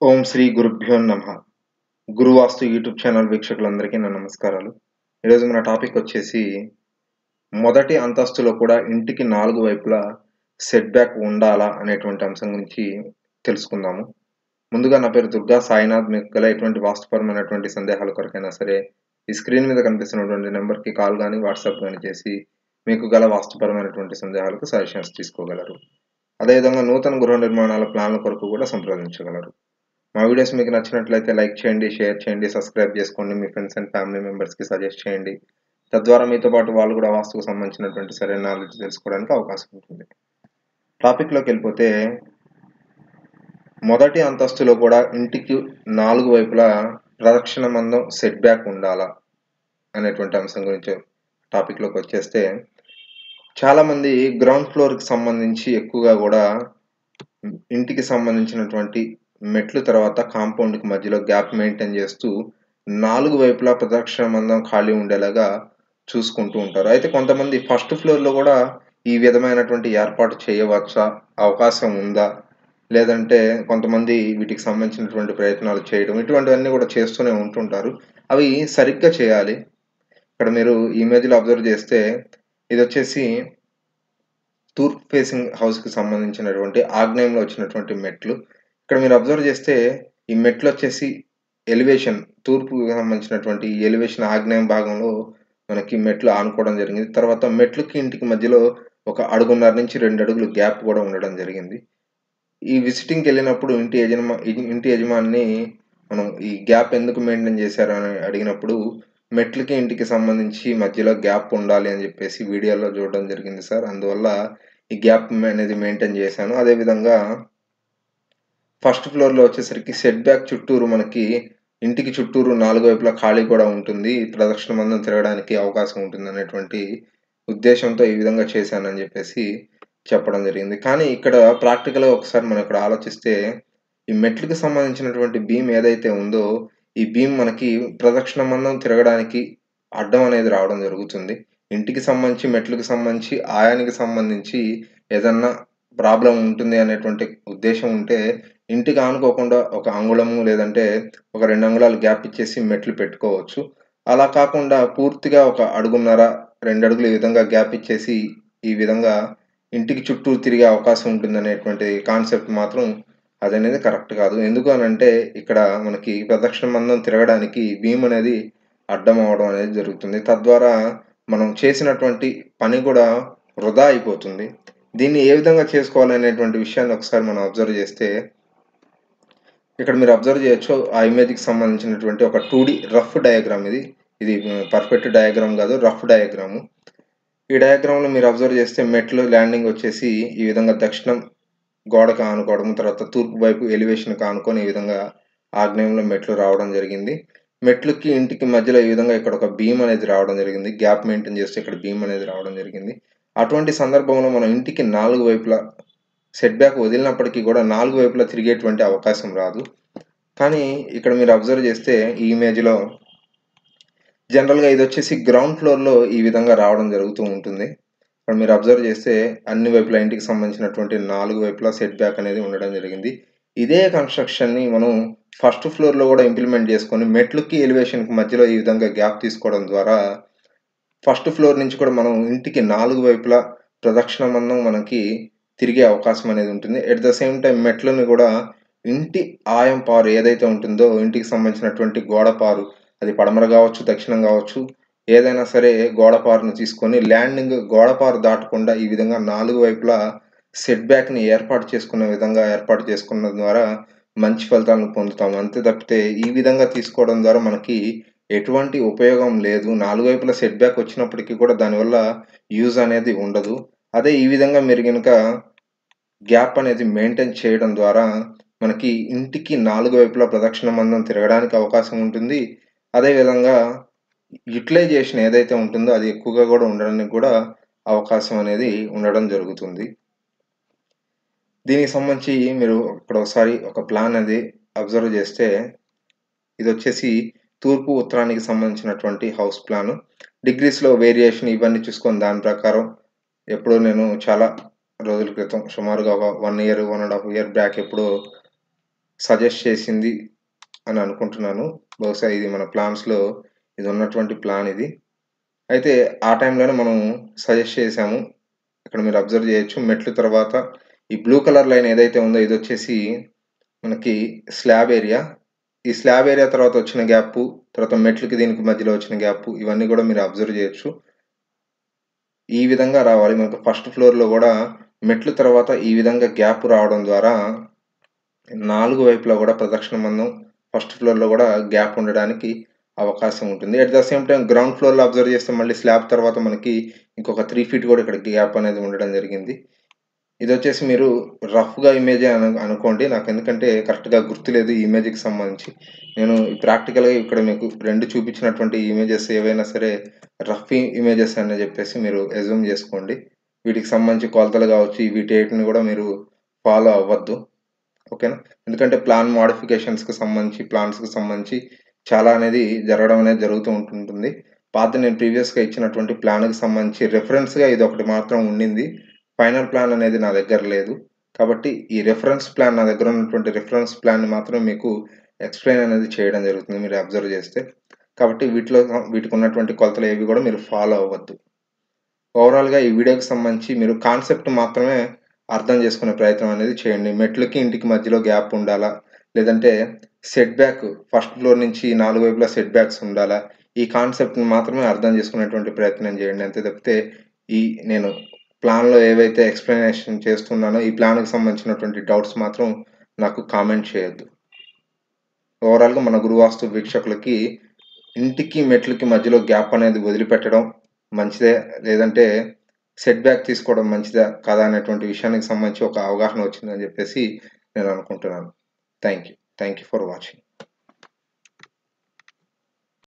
ఓం శ్రీ గురుభ్యో నమ గురువాస్తు YouTube channel వీక్షకులందరికీ నా నమస్కారాలు ఈరోజు మన టాపిక్ వచ్చేసి మొదటి అంతస్తులో కూడా ఇంటికి నాలుగు వైపులా సెట్ బ్యాక్ ఉండాలా అనేటువంటి అంశం గురించి తెలుసుకుందాము ముందుగా నా పేరు దుర్గా సాయినాథ్ మీకు గల ఎటువంటి వాస్తుపరమైనటువంటి సందేహాల కొరకైనా సరే ఈ స్క్రీన్ మీద కనిపిస్తున్నటువంటి నెంబర్కి కాల్ కానీ వాట్సాప్ కానీ చేసి మీకు గల వాస్తుపరమైనటువంటి సందేహాలకు సజెషన్స్ తీసుకోగలరు అదేవిధంగా నూతన గృహ నిర్మాణాల ప్లాన్ల కొరకు కూడా సంప్రదించగలరు మా వీడియోస్ మీకు నచ్చినట్లయితే లైక్ చేయండి షేర్ చేయండి సబ్స్క్రైబ్ చేసుకోండి మీ ఫ్రెండ్స్ అండ్ ఫ్యామిలీ మెంబర్స్కి సజెస్ట్ చేయండి తద్వారా మీతో పాటు వాళ్ళు కూడా వాస్తుకు సంబంధించినటువంటి సరైన నాలెడ్జ్ తెలుసుకోవడానికి అవకాశం ఉంటుంది టాపిక్లోకి వెళ్ళిపోతే మొదటి అంతస్తులో కూడా ఇంటికి నాలుగు వైపులా ప్రదక్షిణ మందం సెట్ బ్యాక్ ఉండాలా అనేటువంటి అంశం గురించి టాపిక్లోకి వచ్చేస్తే చాలామంది గ్రౌండ్ ఫ్లోర్కి సంబంధించి ఎక్కువగా కూడా ఇంటికి సంబంధించినటువంటి మెట్లు తర్వాత కాంపౌండ్కి మధ్యలో గ్యాప్ మెయింటైన్ చేస్తూ నాలుగు వైపులా ప్రదక్షిణ మందం ఖాళీ ఉండేలాగా చూసుకుంటూ ఉంటారు అయితే కొంతమంది ఫస్ట్ ఫ్లోర్లో కూడా ఈ విధమైనటువంటి ఏర్పాటు చేయవచ్చా అవకాశం ఉందా లేదంటే కొంతమంది వీటికి సంబంధించినటువంటి ప్రయత్నాలు చేయడం ఇటువంటివన్నీ కూడా చేస్తూనే ఉంటుంటారు అవి సరిగ్గా చేయాలి ఇక్కడ మీరు ఇమేజ్లో అబ్జర్వ్ చేస్తే ఇది వచ్చేసి తూర్పు ఫేసింగ్ హౌస్కి సంబంధించినటువంటి ఆగ్నేయంలో వచ్చినటువంటి మెట్లు ఇక్కడ మీరు అబ్జర్వ్ చేస్తే ఈ మెట్లు వచ్చేసి ఎలివేషన్ తూర్పుకి సంబంధించినటువంటి ఈ ఎలివేషన్ ఆగ్నేయం భాగంలో మనకి మెట్లు ఆనుకోవడం జరిగింది తర్వాత మెట్లుకి ఇంటికి మధ్యలో ఒక అడుగున్నర నుంచి రెండు అడుగులు గ్యాప్ కూడా ఉండడం జరిగింది ఈ విజిటింగ్కి వెళ్ళినప్పుడు ఇంటి యజమా ఇంటి యజమాని మనం ఈ గ్యాప్ ఎందుకు మెయింటైన్ చేశారు అని అడిగినప్పుడు మెట్లకి ఇంటికి సంబంధించి మధ్యలో గ్యాప్ ఉండాలి అని చెప్పేసి వీడియోలో చూడడం జరిగింది సార్ అందువల్ల ఈ గ్యాప్ అనేది మెయింటైన్ చేశాను అదేవిధంగా ఫస్ట్ ఫ్లోర్లో వచ్చేసరికి సెట్ బ్యాక్ చుట్టూరు మనకి ఇంటికి చుట్టూరు నాలుగు వైపులా ఖాళీ కూడా ఉంటుంది ప్రదక్షిణ మందం తిరగడానికి అవకాశం ఉంటుంది అనేటువంటి ఉద్దేశంతో ఈ విధంగా చేశానని చెప్పేసి చెప్పడం జరిగింది కానీ ఇక్కడ ప్రాక్టికల్గా ఒకసారి మనం ఇక్కడ ఆలోచిస్తే ఈ మెట్లకు సంబంధించినటువంటి బీమ్ ఏదైతే ఉందో ఈ బీమ్ మనకి ప్రదక్షిణ మందం తిరగడానికి అడ్డం అనేది రావడం జరుగుతుంది ఇంటికి సంబంధించి మెట్లకు సంబంధించి ఆయానికి సంబంధించి ఏదన్నా ప్రాబ్లం ఉంటుంది అనేటువంటి ఉద్దేశం ఉంటే ఇంటికి ఆనుకోకుండా ఒక అంగుళము లేదంటే ఒక రెండు అంగుళాలు గ్యాప్ ఇచ్చేసి మెట్లు పెట్టుకోవచ్చు అలా కాకుండా పూర్తిగా ఒక అడుగున్నర రెండు అడుగులు ఈ విధంగా గ్యాప్ ఇచ్చేసి ఈ విధంగా ఇంటికి చుట్టూ తిరిగే అవకాశం ఉంటుంది అనేటువంటి కాన్సెప్ట్ మాత్రం అదనేది కరెక్ట్ కాదు ఎందుకు అని అంటే ఇక్కడ మనకి ప్రదక్షిణ మందం తిరగడానికి భీమ్ అనేది అడ్డం అవడం అనేది జరుగుతుంది తద్వారా మనం చేసినటువంటి పని కూడా వృధా అయిపోతుంది దీన్ని ఏ విధంగా చేసుకోవాలనేటువంటి విషయాన్ని ఒకసారి మనం అబ్జర్వ్ చేస్తే ఇక్కడ మీరు అబ్జర్వ్ చేయొచ్చు ఆ ఇమేజ్కి సంబంధించినటువంటి ఒక టూ రఫ్ డయాగ్రామ్ ఇది ఇది పర్ఫెక్ట్ డయాగ్రామ్ కాదు రఫ్ డయాగ్రాము ఈ డయాగ్రామ్లో మీరు అబ్జర్వ్ చేస్తే మెట్లు ల్యాండింగ్ వచ్చేసి ఈ విధంగా దక్షిణం గోడకు ఆనుకోవడం తర్వాత తూర్పు వైపు ఎలివేషన్కి ఆనుకొని ఈ విధంగా ఆగ్నేయంలో మెట్లు రావడం జరిగింది మెట్లుకి ఇంటికి మధ్యలో ఈ విధంగా ఇక్కడ ఒక బీమ్ అనేది రావడం జరిగింది గ్యాప్ మెయింటైన్ చేస్తే ఇక్కడ బీమ్ అనేది రావడం జరిగింది అటువంటి సందర్భంలో మనం ఇంటికి నాలుగు వైపులా సెట్ బ్యాక్ వదిలినప్పటికీ కూడా నాలుగు వైపులా తిరిగేటువంటి అవకాశం రాదు కానీ ఇక్కడ మీరు అబ్జర్వ్ చేస్తే ఈ ఇమేజ్లో జనరల్గా ఇది వచ్చేసి గ్రౌండ్ ఫ్లోర్లో ఈ విధంగా రావడం జరుగుతూ ఉంటుంది ఇక్కడ మీరు అబ్జర్వ్ చేస్తే అన్ని వైపులా ఇంటికి సంబంధించినటువంటి నాలుగు వైపులా సెట్ బ్యాక్ అనేది ఉండడం జరిగింది ఇదే కన్స్ట్రక్షన్ని మనం ఫస్ట్ ఫ్లోర్లో కూడా ఇంప్లిమెంట్ చేసుకొని మెట్లుకి ఎలివేషన్కి మధ్యలో ఈ విధంగా గ్యాప్ తీసుకోవడం ద్వారా ఫస్ట్ ఫ్లోర్ నుంచి కూడా మనం ఇంటికి నాలుగు వైపులా ప్రదక్షిణ మందం మనకి తిరిగే అవకాశం అనేది ఉంటుంది ఎట్ ద సేమ్ టైం మెట్లను కూడా ఇంటి ఆయం పారు ఏదైతే ఉంటుందో ఇంటికి సంబంధించినటువంటి గోడపారు అది పడమర కావచ్చు దక్షిణం కావచ్చు ఏదైనా సరే గోడపారును తీసుకొని ల్యాండింగ్ గోడపారు దాటకుండా ఈ విధంగా నాలుగు వైపులా సెట్ బ్యాక్ని ఏర్పాటు చేసుకునే విధంగా ఏర్పాటు చేసుకున్న ద్వారా మంచి ఫలితాలను పొందుతాం అంతే తప్పితే ఈ విధంగా తీసుకోవడం ద్వారా మనకి ఎటువంటి ఉపయోగం లేదు నాలుగు వైపుల సెట్ బ్యాక్ వచ్చినప్పటికీ కూడా దానివల్ల యూజ్ అనేది ఉండదు అదే ఈ విధంగా మీరు కనుక గ్యాప్ అనేది మెయింటైన్ చేయడం ద్వారా మనకి ఇంటికి నాలుగు వైపులా ప్రదక్షిణ మందం తిరగడానికి అవకాశం ఉంటుంది అదేవిధంగా యూటిలైజేషన్ ఏదైతే ఉంటుందో అది ఎక్కువగా కూడా ఉండడానికి కూడా అవకాశం అనేది ఉండడం జరుగుతుంది దీనికి సంబంధించి మీరు ఇక్కడ ఒకసారి ఒక ప్లాన్ అది అబ్జర్వ్ చేస్తే ఇది వచ్చేసి తూర్పు ఉత్తరానికి సంబంధించినటువంటి హౌస్ ప్లాన్ డిగ్రీస్లో వేరియేషన్ ఇవన్నీ చూసుకొని దాని ప్రకారం ఎప్పుడో నేను చాలా రోజుల క్రితం సుమారుగా ఒక one year one and half year back ఎప్పుడో సజెస్ట్ చేసింది అని అనుకుంటున్నాను బహుశా ఇది మన ప్లాన్స్లో ఇది ఉన్నటువంటి ప్లాన్ ఇది అయితే ఆ టైంలోనే మనం సజెస్ట్ చేసాము ఇక్కడ మీరు అబ్జర్వ్ చేయొచ్చు మెట్లు తర్వాత ఈ బ్లూ కలర్ లైన్ ఏదైతే ఉందో ఇది వచ్చేసి మనకి స్లాబ్ ఏరియా ఈ స్లాబ్ ఏరియా తర్వాత వచ్చిన గ్యాప్ తర్వాత మెట్లకి దీనికి మధ్యలో వచ్చిన గ్యాప్ ఇవన్నీ కూడా మీరు అబ్జర్వ్ చేయొచ్చు ఈ విధంగా రావాలి మనకు ఫస్ట్ ఫ్లోర్లో కూడా మెట్లు తర్వాత ఈ విధంగా గ్యాప్ రావడం ద్వారా నాలుగు వైపులా కూడా ప్రదక్షిణ మందం ఫస్ట్ ఫ్లోర్లో కూడా గ్యాప్ ఉండడానికి అవకాశం ఉంటుంది at the same time ground ఫ్లోర్లో అబ్జర్వ్ చేస్తే మళ్ళీ స్లాబ్ తర్వాత మనకి ఇంకొక త్రీ ఫీట్ కూడా ఇక్కడ గ్యాప్ అనేది ఉండడం జరిగింది ఇది వచ్చేసి మీరు రఫ్గా ఇమేజ్ అను అనుకోండి నాకు ఎందుకంటే కరెక్ట్గా గుర్తులేదు ఈ ఇమేజ్కి సంబంధించి నేను ప్రాక్టికల్గా ఇక్కడ మీకు రెండు చూపించినటువంటి ఇమేజెస్ ఏవైనా సరే రఫ్ ఇమేజెస్ అని చెప్పేసి మీరు ఎజ్యూమ్ చేసుకోండి వీటికి సంబంధించి కొలతలు కావచ్చు వీటిని కూడా మీరు ఫాలో అవ్వద్దు ఓకేనా ఎందుకంటే ప్లాన్ మోడిఫికేషన్స్కి సంబంధించి ప్లాన్స్కి సంబంధించి చాలా అనేది జరగడం అనేది జరుగుతూ ఉంటుంటుంది పాత నేను ప్రీవియస్గా ఇచ్చినటువంటి ప్లాన్కి సంబంధించి రెఫరెన్స్గా ఇది ఒకటి మాత్రం ఉండింది ఫైనల్ ప్లాన్ అనేది నా దగ్గర లేదు కాబట్టి ఈ రెఫరెన్స్ ప్లాన్ నా దగ్గర ఉన్నటువంటి రెఫరెన్స్ ప్లాన్ మాత్రం మీకు ఎక్స్ప్లెయిన్ అనేది చేయడం జరుగుతుంది మీరు అబ్జర్వ్ చేస్తే కాబట్టి వీటిలో వీటికి ఉన్నటువంటి కొలతలు ఏవి కూడా మీరు ఫాలో అవ్వద్దు ఓవరాల్గా ఈ వీడియోకి సంబంధించి మీరు కాన్సెప్ట్ మాత్రమే అర్థం చేసుకునే ప్రయత్నం అనేది చేయండి మెట్లకి ఇంటికి మధ్యలో గ్యాప్ ఉండాలా లేదంటే సెట్ బ్యాక్ ఫస్ట్ ఫ్లోర్ నుంచి నాలుగు వైపులా సెట్ బ్యాక్స్ ఉండాలా ఈ కాన్సెప్ట్ని మాత్రమే అర్థం చేసుకునేటువంటి ప్రయత్నం చేయండి అంతే తప్పితే ఈ నేను ప్లాన్లో ఏవైతే ఎక్స్ప్లెనేషన్ చేస్తున్నానో ఈ ప్లాన్కి సంబంధించినటువంటి డౌట్స్ మాత్రం నాకు కామెంట్ చేయొద్దు ఓవరాల్గా మన గురువాస్తు వీక్షకులకి ఇంటికి మెట్లకి మధ్యలో గ్యాప్ అనేది వదిలిపెట్టడం మంచిదే లేదంటే సెట్ బ్యాక్ తీసుకోవడం మంచిదా కాదా అనేటువంటి విషయానికి సంబంధించి ఒక అవగాహన వచ్చిందని చెప్పేసి నేను అనుకుంటున్నాను thank you thank you for watching